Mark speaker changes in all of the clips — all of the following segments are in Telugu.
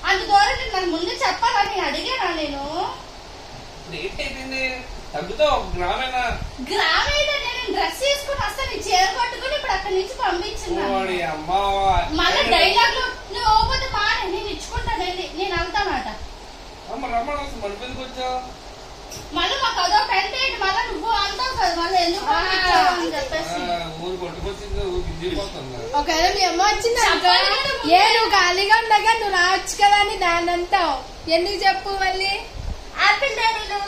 Speaker 1: అంత దూరం నీకు నాకు ముందు చెప్పాలని అడిగానా నేను
Speaker 2: ఏంటి అయిపోయింది తగ్గుతో ఒక గ్రామేనా
Speaker 1: గ్రామీణ నేను డ్రెస్ వేసుకుని వస్తాను నీ చీర కట్టుకుని ఇప్పుడు అక్కడి నుంచి పంపించున్నాను
Speaker 2: ఓడి అమ్మ
Speaker 1: మళ్ళీ డైలాగ్ లో నువ్వు ఓపోతే మా నేను ఇచ్చుకుంటాను వెళ్ళి నేను వెళ్తానట
Speaker 2: అమ్మ రమ్మణ మడిపోయిందికి వచ్చావు
Speaker 1: మళ్ళీ మాకు అదో టెంట్ ఏంటి మళ్ళీ నువ్వు అంటావు కదా మళ్ళీ ఎందుకు పంపించావు అని చెప్పేసి
Speaker 2: ఊరు కొట్టుకొచ్చింది ఊరు గిద్దిపోతుంది
Speaker 3: ఒకవేళ మీ అమ్మ వచ్చింది అనుకో ఏ నువ్వు ఖాళీగా ఉండగా నువ్వు రావచ్చు కదా అని దాన్ని అంటావు ఎందుకు చెప్పు మళ్ళీ
Speaker 1: ఆపిల్ డాడీలు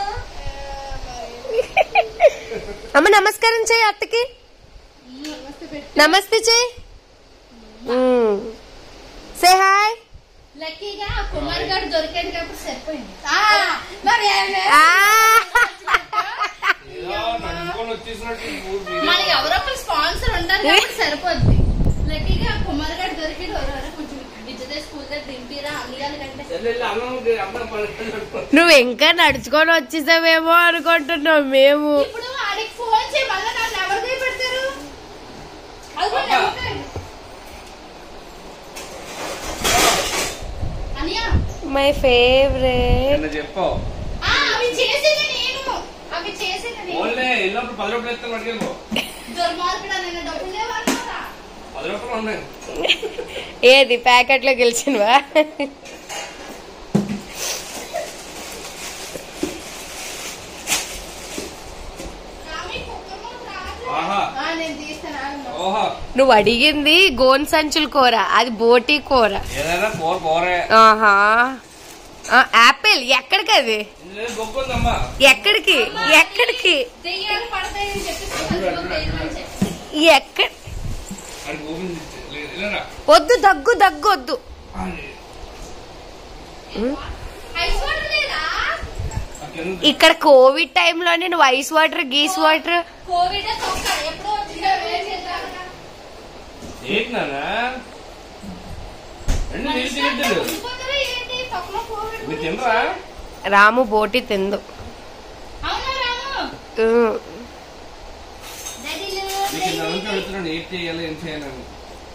Speaker 4: అమ్మ నమస్కారం చేయి అత్తకి నమస్తే చేయి సే హాయ్
Speaker 1: లక్కీగా ఆ కుమార్ గారు దొరికాడు కాబట్టి సరిపోయింది
Speaker 3: ఆ, మరి ఏమే?
Speaker 2: ఏదో నడుచుకొని వచ్చేసినట్టు ఊరు మీదే.
Speaker 1: మనకి ఎవరో ఒకరు స్పాన్సర్ ఉంటారు కాబట్టి సరిపోద్ది లక్కీగా ఆ కుమార్ గారు దొరికాడు ఎవరెవరో కొంచెం విజయ్ స్కూల్ దగ్గర దింపిరా అమ్మియాలి కంటే
Speaker 2: సరే వెళ్ళి అన్నం ఉంది, అన్నం పడుతుంది.
Speaker 4: నువ్వు ఇంకా నడుచుకొని వచ్చేసావేమో అనుకుంటున్నావు మేము
Speaker 1: ఇప్పుడు ఆడికి ఫోన్ చేయి మళ్ళీ నన్ను ఎవరు భయపెడతారు అది కూడా
Speaker 2: అబ్బా.
Speaker 1: నమ్ముతాడు. అనియా
Speaker 4: మై ఫేవరెట్
Speaker 2: నిన్న చెప్పావు
Speaker 1: ఆ, అవి చేసేది నేను అవి చేసేది నేను
Speaker 2: ఓన్లే ఎల్లప్పుడు పది రూపాయలు ఇస్తాను అడిగాను
Speaker 1: దుర్మార్గుడా నేను డబ్బులు లేవన్నారా
Speaker 2: పది రూపాయలు ఉన్నాయి
Speaker 4: ఏది ప్యాకెట్ లో గెలిచినవా
Speaker 1: రామి కుక్కమ్మ రాదు.
Speaker 2: ఆహా
Speaker 3: ఆ, నేను తీస్తాను ఆగమ్మా.
Speaker 2: ఓహో
Speaker 4: నువ్వు అడిగింది గోన్ సంచుల కూర అది బోటి కూర
Speaker 2: ఏదైనా కూర కూరే
Speaker 4: ఆహా ఆ, యాపిల్ ఎక్కడికి అది
Speaker 2: ఇందులో గొప్పందమ్మా
Speaker 4: ఎక్కడికి ఎక్కడికి
Speaker 1: దెయ్యాలు పడతాయని చెప్పి సంచులో దెయ్యాలని చెప్పి.
Speaker 4: ఎక్కడ
Speaker 2: అది ఓపెన్ లేరా
Speaker 4: వద్దు దగ్గు దగ్గు వద్దు
Speaker 1: ఐస్ వాటర్ లేదా
Speaker 4: ఇక్కడ కోవిడ్ టైంలోనే నువ్వు ఐస్ వాటర్ గీస్ వాటర్
Speaker 1: కోవిడ్ తొక్క ఎప్పుడో వచ్చిందో వేరే చేద్దాం.
Speaker 2: ఏంటి నాన్న రెండు నీళ్ళు తింటాడు
Speaker 1: ఉండిపోతారా ఏంటి తొక్కలో కోవిడ్
Speaker 2: మీరు
Speaker 1: గురించి?
Speaker 2: తినరా
Speaker 4: రాము బోటి తిందు
Speaker 1: అవునా రాము
Speaker 4: ఉమ్.
Speaker 1: డాడీలు,
Speaker 2: మీకు ఇంత నుంచి
Speaker 1: డాడీలు.
Speaker 2: అడుగుతున్నాను ఏం చేయాలి ఏం చేయాలని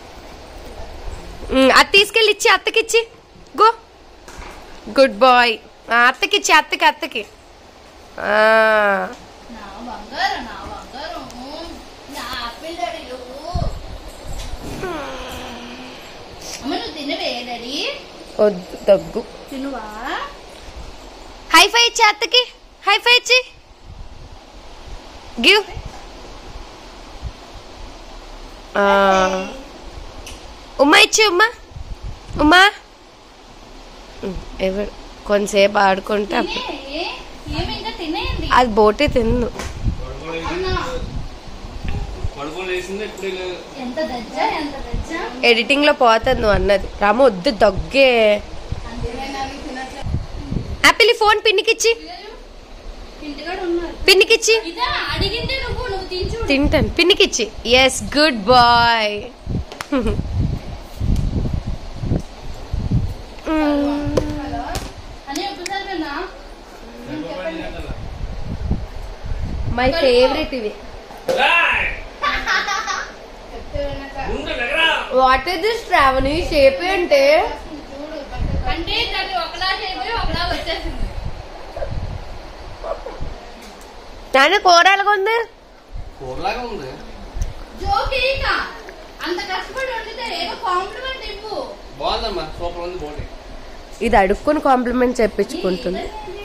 Speaker 4: ఉమ్, అది తీసుకెళ్ళి ఇచ్చి అత్తకిచ్చి గో గుడ్ బాయ్ అత్తకిచ్చి అత్తకి అత్తకి ఆ,
Speaker 1: నా బంగారం నా బంగారం నా ఆపిల్ డాడీలు అమ్మ నువ్వు తినవే డాడీ
Speaker 4: వద్దు దగ్గు
Speaker 1: తినువా
Speaker 4: హై ఫై ఇచ్చి అత్తకి హై ఫై ఇచ్చి గివ్ ఆ, ఉమ్మా ఇచ్చి ఉమ్మా ఉమ్మా ఉమ్, ఎవరు కొంతసేపు ఆడుకుంటే అప్పుడు
Speaker 1: తినే ఏమి ఇంకా తినేయండి
Speaker 4: అది బోటే తిందు
Speaker 1: అవునా
Speaker 2: పడుకోలు వేసింది ఇప్పుడు లేదు
Speaker 1: ఎంత దజ్జా ఎంత దజ్జా
Speaker 4: ఎడిటింగ్ లో పోతుంది నువ్వు అన్నది రాము వద్దు దగ్గే యాపిల్ ఈ ఫోన్ పిన్నికిచ్చి
Speaker 1: ఇంటికాడ ఉన్నారు
Speaker 4: పిన్నికిచ్చి
Speaker 1: ఇదా అడిగిందే నువ్వు నువ్వు తించు
Speaker 4: తింటాను పిన్నికిచ్చి ఎస్ గుడ్ బాయ్
Speaker 1: అని ఒకసారి విన్నా
Speaker 4: మై ఫేవరెట్ ఇవి
Speaker 2: ఏయ్! ఉండు, లేకరా.
Speaker 4: What is this Shravani shape అంటే
Speaker 1: అంటే దాన్ని ఒకలా చేయబోయి ఒకలా వచ్చేసింది
Speaker 4: నాన్న కూర ఎలాగ ఉంది
Speaker 2: కూరలాగా ఉంది
Speaker 1: జోకి ఇక అంత కష్టపడి వండితే ఏదో కాంప్లిమెంట్ ఇవ్వు
Speaker 2: బాగుందమ్మా సూపర్ ఉంది బోటి
Speaker 4: ఇది అడుక్కుని కాంప్లిమెంట్ చెప్పించుకుంటుంది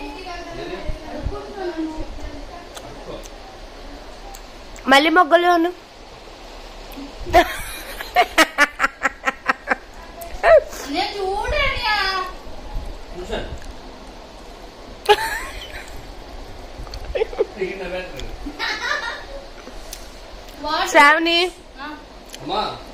Speaker 4: మళ్ళీ మొగ్గలోను
Speaker 1: నేను చూడండి
Speaker 2: కూర్చోండి దిగిన బ్యాటరీ.
Speaker 1: వాట్
Speaker 4: శ్రావణి
Speaker 2: అమ్మా